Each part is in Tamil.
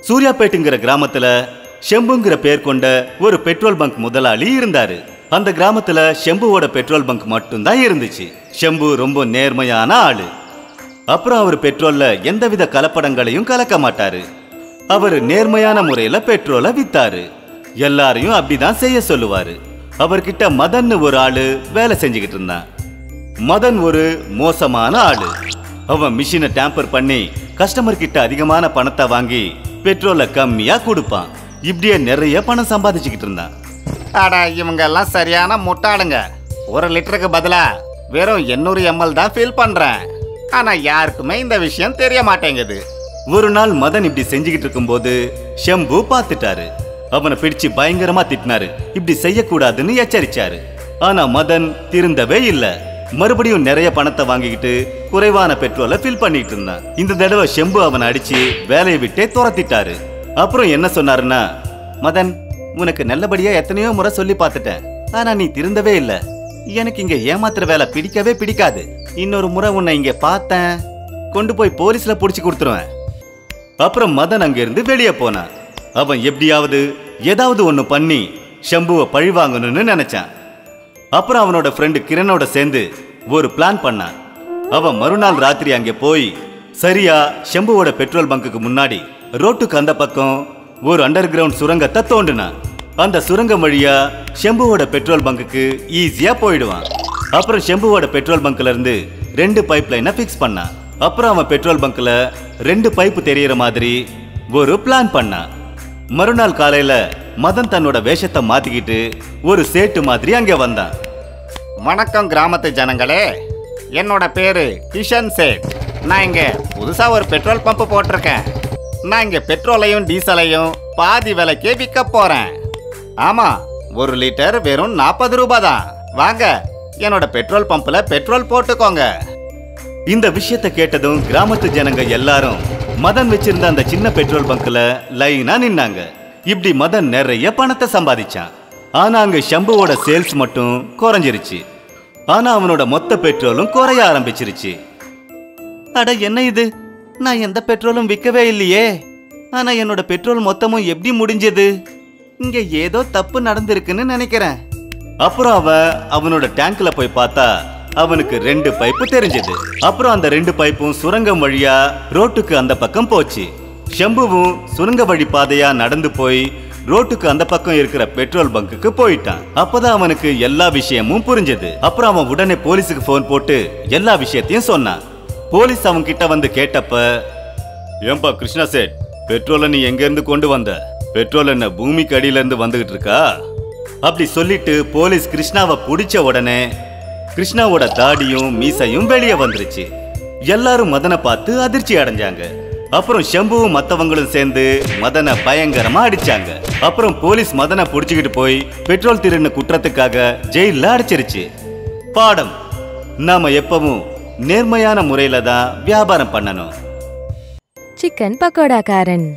சூர்யாபேட்டுங்கிற கிராமத்துல ஷெம்புங்கிற பேர் கொண்ட ஒரு பெட்ரோல் பங்க் முதலாளி இருந்தாரு அந்த கிராமத்துல ஷெம்புவோட பெட்ரோல் பங்க் மட்டும்தான் இருந்துச்சு ஷெம்பு ரொம்ப நேர்மையான ஆளு அப்புறம் அவர் பெட்ரோல்ல எந்தவித கலப்படங்களையும் கலக்க மாட்டாரு அவர் நேர்மையான முறையில பெட்ரோலை வித்தாரு எல்லாரையும் அப்படிதான் செய்ய சொல்லுவாரு அவர்கிட்ட மதன்னு ஒரு ஆளு வேலை செஞ்சுக்கிட்டு இருந்தான் மதன் ஒரு மோசமான ஆளு அவன் மிஷினை டேம்பர் பண்ணி கஸ்டமர் கிட்ட அதிகமான பணத்தை வாங்கி பெட்ரோலை கம்மியா கொடுப்பான் இப்படியே நிறைய பணம் சம்பாதிச்சுக்கிட்டு இருந்தான் அட இவங்க எல்லாம் சரியான முட்டாளுங்க ஒரு லிட்டருக்கு பதிலா வெறும் 800 எம்எல் தான் ஃபில் பண்றேன் ஆனா யாருக்குமே இந்த விஷயம் தெரிய மாட்டேங்குது ஒரு நாள் மதன் இப்படி செஞ்சுக்கிட்டு இருக்கும்போது ஷெம்பு பார்த்துட்டாரு அவனை பிடிச்சு பயங்கரமா திட்டினாரு இப்படி செய்யக்கூடாதுன்னு எச்சரிச்சாரு ஆனா மதன் திருந்தவே இல்ல மறுபடியும் நிறைய பணத்தை வாங்கிக்கிட்டு குறைவான பெட்ரோலை ஃபில் பண்ணிட்டு இருந்தான் இந்த தடவை ஷெம்பு அவனை அடிச்சு வேலையை விட்டே துரத்திட்டாரு அப்புறம் என்ன சொன்னாருன்னா மதன் உனக்கு நல்லபடியா எத்தனையோ முறை சொல்லி பார்த்துட்டேன் ஆனா நீ திருந்தவே இல்ல எனக்கு இங்க ஏமாத்துற வேலை பிடிக்கவே பிடிக்காது இன்னொரு முறை உன்னை இங்க பார்த்தேன் கொண்டு போய் போலீஸ்ல புடிச்சு கொடுத்துருவேன் அப்புறம் மதன் அங்கிருந்து வெளியே போனான் அவன் எப்படியாவது ஏதாவது ஒன்று பண்ணி ஷம்புவை பழி வாங்கணும்னு நினைச்சான் அப்புறம் அவனோட ஃப்ரெண்டு கிரணோட சேர்ந்து ஒரு பிளான் பண்ணான் அவன் மறுநாள் ராத்திரி அங்கே போய் சரியா ஷம்புவோட பெட்ரோல் பங்குக்கு முன்னாடி ரோட்டுக்கு அந்த பக்கம் ஒரு அண்டர் கிரவுண்ட் சுரங்கத்தை தோண்டினான் அந்த சுரங்கம் வழியா ஷம்புவோட பெட்ரோல் பங்குக்கு ஈஸியா போயிடுவான் அப்புறம் ஷெம்புவோட பெட்ரோல் பங்க்ல இருந்து ரெண்டு பைப் லைனை ஃபிக்ஸ் பண்ணான் அப்புறம் அவன் பெட்ரோல் பங்க்ல ரெண்டு பைப்பு தெரியற மாதிரி ஒரு பிளான் பண்ணான் மறுநாள் காலையில மதன் தன்னோட வேஷத்தை மாத்திக்கிட்டு ஒரு சேட்டு மாதிரி அங்கே வந்தான் வணக்கம் கிராமத்து ஜனங்களே என்னோட பேரு கிஷன் சேட் நான் இங்க புதுசா ஒரு பெட்ரோல் பம்ப் போட்டிருக்கேன் நான் இங்க பெட்ரோலையும் டீசலையும் பாதி விலைக்கே விற்க போறேன் ஆமா ஒரு லிட்டர் வெறும் நாற்பது ரூபாய் தான் வாங்க என்னோட பெட்ரோல் பம்ப்ல பெட்ரோல் போட்டுக்கோங்க இந்த விஷயத்தை கேட்டதும் கிராமத்து ஜனங்க எல்லாரும் மதன் வச்சிருந்த அந்த சின்ன பெட்ரோல் பங்க்ல லைனா நின்னாங்க இப்படி மதன் நிறைய பணத்தை சம்பாதிச்சான் ஆனா அங்க ஷம்புவோட சேல்ஸ் மட்டும் குறைஞ்சிருச்சு ஆனா அவனோட மொத்த பெட்ரோலும் குறைய ஆரம்பிச்சிருச்சு அட என்ன இது நான் எந்த பெட்ரோலும் விற்கவே இல்லையே ஆனா என்னோட பெட்ரோல் மொத்தமும் எப்படி முடிஞ்சது இங்க ஏதோ தப்பு நடந்திருக்குன்னு நினைக்கிறேன் அப்புறம் அவன் அவனோட டேங்க்ல போய் பார்த்தா அவனுக்கு ரெண்டு பைப்பு தெரிஞ்சது அப்புறம் அந்த ரெண்டு பைப்பும் சுரங்கம் வழியா ரோட்டுக்கு அந்த பக்கம் போச்சு ஷம்புவும் சுரங்க வழி பாதையா நடந்து போய் ரோட்டுக்கு அந்த பக்கம் இருக்கிற பெட்ரோல் பங்குக்கு போயிட்டான் அப்பதான் அவனுக்கு எல்லா விஷயமும் புரிஞ்சது அப்புறம் அவன் உடனே போலீஸுக்கு ஃபோன் போட்டு எல்லா விஷயத்தையும் சொன்னான் போலீஸ் அவன் கிட்ட வந்து கேட்டப்ப ஏன்பா கிருஷ்ணா சேட் பெட்ரோலை நீ எங்க இருந்து கொண்டு வந்த பெட்ரோல் என்ன பூமிக்கு அடியில இருந்து வந்துகிட்டு இருக்கா அப்படி சொல்லிட்டு போலீஸ் கிருஷ்ணாவை பிடிச்ச உடனே கிருஷ்ணாவோட தாடியும் மீசையும் வெளியே வந்துருச்சு எல்லாரும் மதனை பார்த்து அதிர்ச்சி அடைஞ்சாங்க அப்புறம் ஷம்புவும் மத்தவங்களும் சேர்ந்து மதனை பயங்கரமா அடிச்சாங்க அப்புறம் போலீஸ் மதனை புடிச்சுக்கிட்டு போய் பெட்ரோல் திருடின குற்றத்துக்காக ஜெயில அடைச்சிருச்சு பாடம் நாம எப்பவும் நேர்மையான முறையில தான் வியாபாரம் பண்ணணும் சிக்கன் பக்கோடாக்காரன்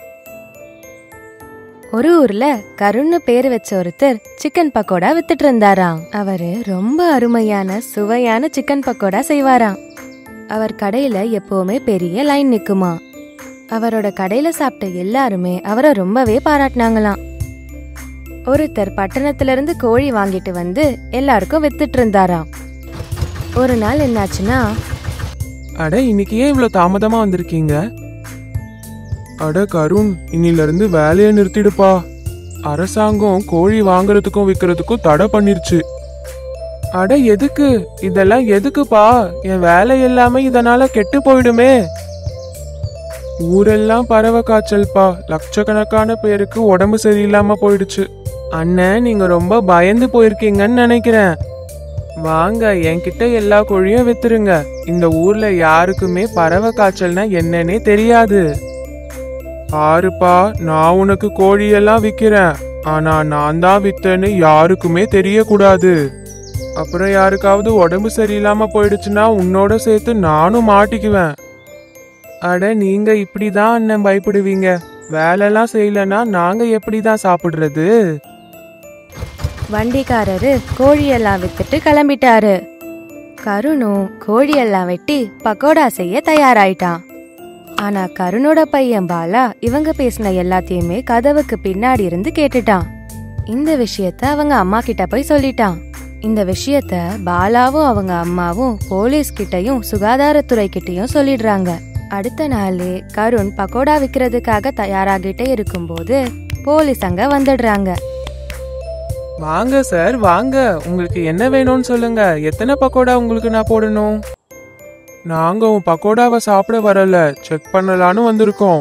ஒரு ஊர்ல கருண்னு பேர் வச்ச ஒருத்தர் சிக்கன் பக்கோடா வித்துட்டு இருந்தாராம் அவரு ரொம்ப அருமையான சுவையான சிக்கன் பக்கோடா செய்வாராம் அவர் கடையில எப்பவுமே பெரிய லைன் நிக்குமா அவரோட கடையில சாப்பிட்ட எல்லாருமே அவரை ரொம்பவே பாராட்டினாங்களாம் ஒருத்தர் பட்டணத்துல இருந்து கோழி வாங்கிட்டு வந்து எல்லாருக்கும் வித்துட்டு இருந்தாராம் ஒரு நாள் என்னாச்சுன்னா அட இன்னைக்கு ஏன் இவ்வளவு தாமதமா வந்திருக்கீங்க அட கருண் இன்னில இருந்து வேலையை நிறுத்திடுப்பா அரசாங்கம் கோழி வாங்குறதுக்கும் விக்கிறதுக்கும் தடை பண்ணிருச்சு அட எதுக்கு இதெல்லாம் எதுக்குப்பா என் வேலை எல்லாமே இதனால கெட்டு போயிடுமே ஊரெல்லாம் பறவை காய்ச்சல்பா லட்சக்கணக்கான பேருக்கு உடம்பு சரியில்லாம போயிடுச்சு அண்ணன் நீங்க ரொம்ப பயந்து போயிருக்கீங்கன்னு நினைக்கிறேன் வாங்க என்கிட்ட எல்லா கோழியும் வித்துருங்க இந்த ஊர்ல யாருக்குமே பறவை காய்ச்சல்னா என்னன்னே தெரியாது பாருப்பா நான் உனக்கு கோழியெல்லாம் விக்கிறேன் ஆனா நான் தான் வித்தேன்னு யாருக்குமே தெரியக்கூடாது அப்புறம் யாருக்காவது உடம்பு சரியில்லாம போயிடுச்சுன்னா உன்னோட சேர்த்து நானும் மாட்டிக்குவேன் அட நீங்க இப்படிதான் அண்ணன் பயப்படுவீங்க வேலைலாம் செய்யலன்னா நாங்க எப்படிதான் சாப்பிடுறது வண்டிக்காரரு கோழியெல்லாம் வித்துட்டு கிளம்பிட்டாரு கருணும் கோழியெல்லாம் வெட்டி பக்கோடா செய்ய தயாராயிட்டான் ஆனா கருணோட பையன் பாலா இவங்க பேசின எல்லாத்தையுமே கதவுக்கு பின்னாடி இருந்து கேட்டுட்டான் இந்த விஷயத்த அவங்க அம்மா கிட்ட போய் சொல்லிட்டான் இந்த விஷயத்த பாலாவும் அவங்க அம்மாவும் போலீஸ் கிட்டயும் சுகாதாரத்துறை கிட்டயும் சொல்லிடுறாங்க அடுத்த நாளே கருண் பக்கோடா விக்கிறதுக்காக தயாராகிட்டே இருக்கும்போது போலீஸ் அங்க வந்துடுறாங்க வாங்க சார் வாங்க உங்களுக்கு என்ன வேணும்னு சொல்லுங்க எத்தனை பக்கோடா உங்களுக்கு நான் போடணும் நாங்க உன் பக்கோடாவை சாப்பிட வரல செக் பண்ணலான்னு வந்திருக்கோம்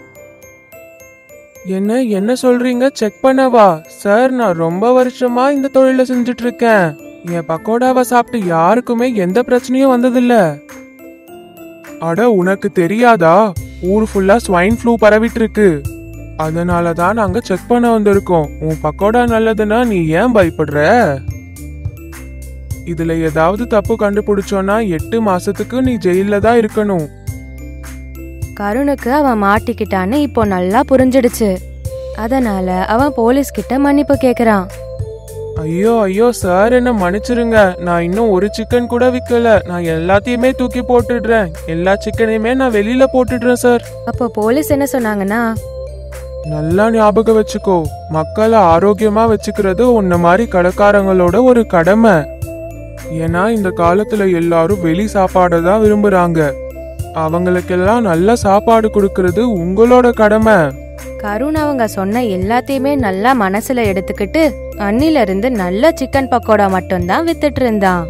என்ன என்ன சொல்றீங்க செக் பண்ணவா சார் நான் ரொம்ப வருஷமா இந்த தொழில செஞ்சுட்டு இருக்கேன் என் பக்கோடாவை சாப்பிட்டு யாருக்குமே எந்த பிரச்சனையும் வந்ததில்ல அட உனக்கு தெரியாதா ஊர் ஃபுல்லா ஸ்வைன் ஃப்ளூ பரவிட்டு இருக்கு அதனால தான் நாங்க செக் பண்ண வந்திருக்கோம் உன் பக்கோடா நல்லதுன்னா நீ ஏன் பயப்படுற இதுல ஏதாவது தப்பு கண்டுபிடிச்சோன்னா எட்டு மாசத்துக்கு நீ ஜெயில தான் இருக்கணும் கருணுக்கு அவன் மாட்டிக்கிட்டான்னு இப்போ நல்லா புரிஞ்சிடுச்சு அதனால அவன் போலீஸ் கிட்ட மன்னிப்பு கேக்குறான் ஐயோ ஐயோ சார் என்ன மன்னிச்சிருங்க நான் இன்னும் ஒரு சிக்கன் கூட விக்கல நான் எல்லாத்தையுமே தூக்கி போட்டுடுறேன் எல்லா சிக்கனையுமே நான் வெளியில போட்டுடுறேன் சார் அப்போ போலீஸ் என்ன சொன்னாங்கன்னா நல்லா ஞாபகம் வச்சுக்கோ மக்களை ஆரோக்கியமா வச்சுக்கிறது உன்ன மாதிரி கடைக்காரங்களோட ஒரு கடமை ஏன்னா இந்த காலத்துல எல்லாரும் வெளி சாப்பாடை தான் விரும்புறாங்க அவங்களுக்கெல்லாம் நல்ல சாப்பாடு கொடுக்கறது உங்களோட கடமை கருண் அவங்க சொன்ன எல்லாத்தையுமே நல்லா மனசுல எடுத்துக்கிட்டு அன்னில இருந்து நல்ல சிக்கன் பக்கோடா மட்டும்தான் வித்துட்டு இருந்தான்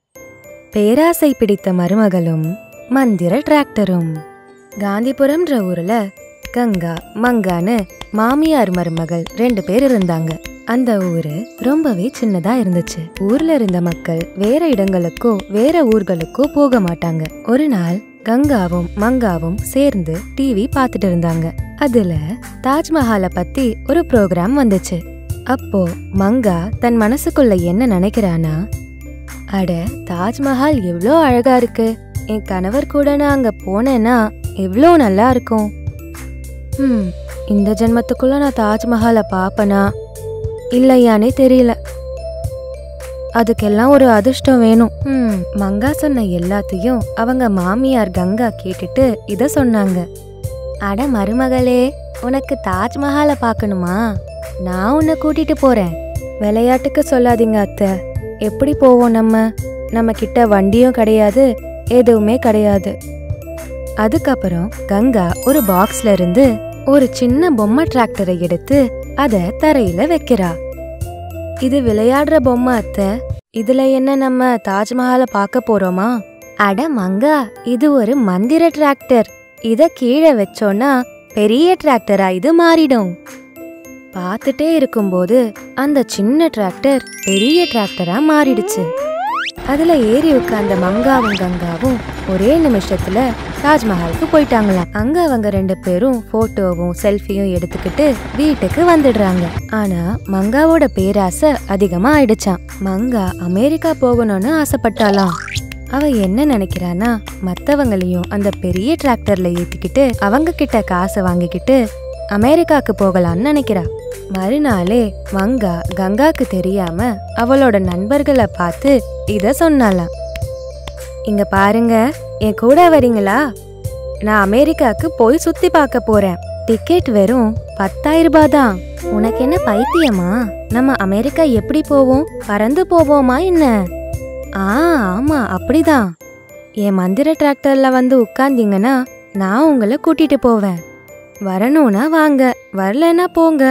பேராசை பிடித்த மருமகளும் மந்திர டிராக்டரும் காந்திபுரம்ன்ற ஊர்ல கங்கா மங்கான்னு மாமியார் மருமகள் ரெண்டு பேர் இருந்தாங்க அந்த ஊரு ரொம்பவே சின்னதா இருந்துச்சு ஊர்ல இருந்த மக்கள் வேற இடங்களுக்கோ வேற ஊர்களுக்கோ போக மாட்டாங்க ஒரு நாள் கங்காவும் மங்காவும் சேர்ந்து டிவி பார்த்துட்டு இருந்தாங்க அதுல தாஜ்மஹாலை பத்தி ஒரு ப்ரோக்ராம் வந்துச்சு அப்போ மங்கா தன் மனசுக்குள்ள என்ன நினைக்கிறானா அட தாஜ்மஹால் எவ்ளோ அழகா இருக்கு என் கணவர் கூட நான் அங்க போனேன்னா எவ்ளோ நல்லா இருக்கும் ஹம் இந்த ஜென்மத்துக்குள்ள நான் தாஜ்மஹாலை பாப்பனா இல்லையானே தெரியல அதுக்கெல்லாம் ஒரு அதிர்ஷ்டம் வேணும் ஹம் மங்கா சொன்ன எல்லாத்தையும் அவங்க மாமியார் கங்கா கேட்டுட்டு இத சொன்னாங்க அட மருமகளே உனக்கு தாஜ்மஹாலை பார்க்கணுமா நான் உன்னை கூட்டிட்டு போறேன் விளையாட்டுக்கு சொல்லாதீங்க அத்தை எப்படி போவோம் நம்ம நம்ம கிட்ட வண்டியும் கிடையாது எதுவுமே கிடையாது அதுக்கப்புறம் கங்கா ஒரு பாக்ஸ்ல இருந்து ஒரு சின்ன பொம்மை டிராக்டரை எடுத்து அத தரையில வைக்கிறா இது விளையாடுற பொம்மை அத்தை இதுல என்ன நம்ம தாஜ்மஹாலை பார்க்க போறோமா அட மங்கா இது ஒரு மந்திர டிராக்டர் இத கீழே வச்சோன்னா பெரிய டிராக்டரா இது மாறிடும் பார்த்துட்டே இருக்கும்போது அந்த சின்ன டிராக்டர் பெரிய டிராக்டரா மாறிடுச்சு அதுல ஏறி உட்கார்ந்த மங்காவும் கங்காவும் ஒரே நிமிஷத்துல தாஜ்மஹாலுக்கு போயிட்டாங்களாம் அங்க அவங்க ரெண்டு பேரும் போட்டோவும் செல்ஃபியும் எடுத்துக்கிட்டு வீட்டுக்கு வந்துடுறாங்க ஆனா மங்காவோட பேராசை அதிகமா ஆயிடுச்சாம் மங்கா அமெரிக்கா போகணும்னு ஆசைப்பட்டாலாம் அவ என்ன நினைக்கிறானா மத்தவங்களையும் அந்த பெரிய டிராக்டர்ல ஏத்திக்கிட்டு அவங்க கிட்ட காசை வாங்கிக்கிட்டு அமெரிக்காக்கு போகலான்னு நினைக்கிறா மறுநாளே மங்கா கங்காக்கு தெரியாம அவளோட நண்பர்களை பார்த்து இத சொன்னாலாம் இங்க பாருங்க என் கூட வரீங்களா நான் அமெரிக்காக்கு போய் சுத்தி பார்க்க போறேன் டிக்கெட் வெறும் பத்தாயிரம் ரூபாய் தான் உனக்கு என்ன பைத்தியமா நம்ம அமெரிக்கா எப்படி போவோம் பறந்து போவோமா என்ன ஆ ஆமா அப்படிதான் என் மந்திர டிராக்டர்ல வந்து உட்கார்ந்தீங்கன்னா நான் உங்களை கூட்டிட்டு போவேன் வரணும்னா வாங்க வரலன்னா போங்க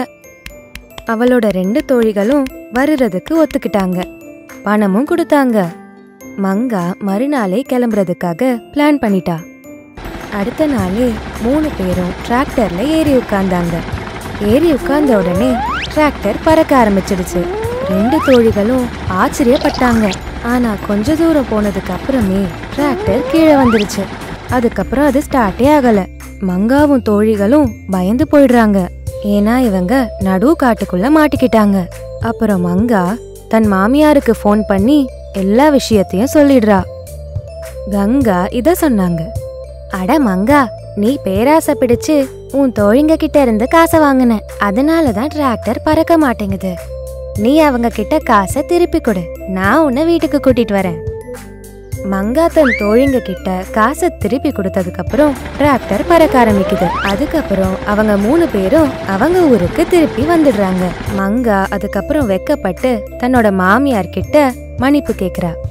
அவளோட ரெண்டு தோழிகளும் வருறதுக்கு ஒத்துக்கிட்டாங்க பணமும் கொடுத்தாங்க மங்கா மறுநாளே கிளம்புறதுக்காக பிளான் பண்ணிட்டா அடுத்த நாளே மூணு பேரும் டிராக்டர்ல ஏறி உட்கார்ந்தாங்க ஏறி உட்கார்ந்த உடனே டிராக்டர் பறக்க ஆரம்பிச்சிடுச்சு ரெண்டு தோழிகளும் ஆச்சரியப்பட்டாங்க ஆனா கொஞ்ச தூரம் போனதுக்கு அப்புறமே டிராக்டர் கீழே வந்துருச்சு அதுக்கப்புறம் அது ஸ்டார்ட்டே ஆகல மங்காவும் தோழிகளும் பயந்து போயிடுறாங்க ஏன்னா இவங்க நடு காட்டுக்குள்ள மாட்டிக்கிட்டாங்க அப்புறம் மங்கா தன் மாமியாருக்கு ஃபோன் பண்ணி எல்லா விஷயத்தையும் சொல்லிடுறா கங்கா இத சொன்னாங்க அட மங்கா நீ பேராசை பிடிச்சு உன் தோழிங்க கிட்ட இருந்து காசை வாங்கின அதனால தான் டிராக்டர் பறக்க மாட்டேங்குது நீ அவங்க கிட்ட காசை திருப்பி கொடு நான் உன்னை வீட்டுக்கு கூட்டிட்டு வரேன் மங்கா தன் தோழிங்க கிட்ட காசை திருப்பி கொடுத்ததுக்கு அப்புறம் டிராக்டர் பறக்க ஆரம்பிக்குது அதுக்கப்புறம் அவங்க மூணு பேரும் அவங்க ஊருக்கு திருப்பி வந்துடுறாங்க மங்கா அதுக்கப்புறம் வெக்கப்பட்டு தன்னோட மாமியார் கிட்ட மன்னிப்பு கேக்குறா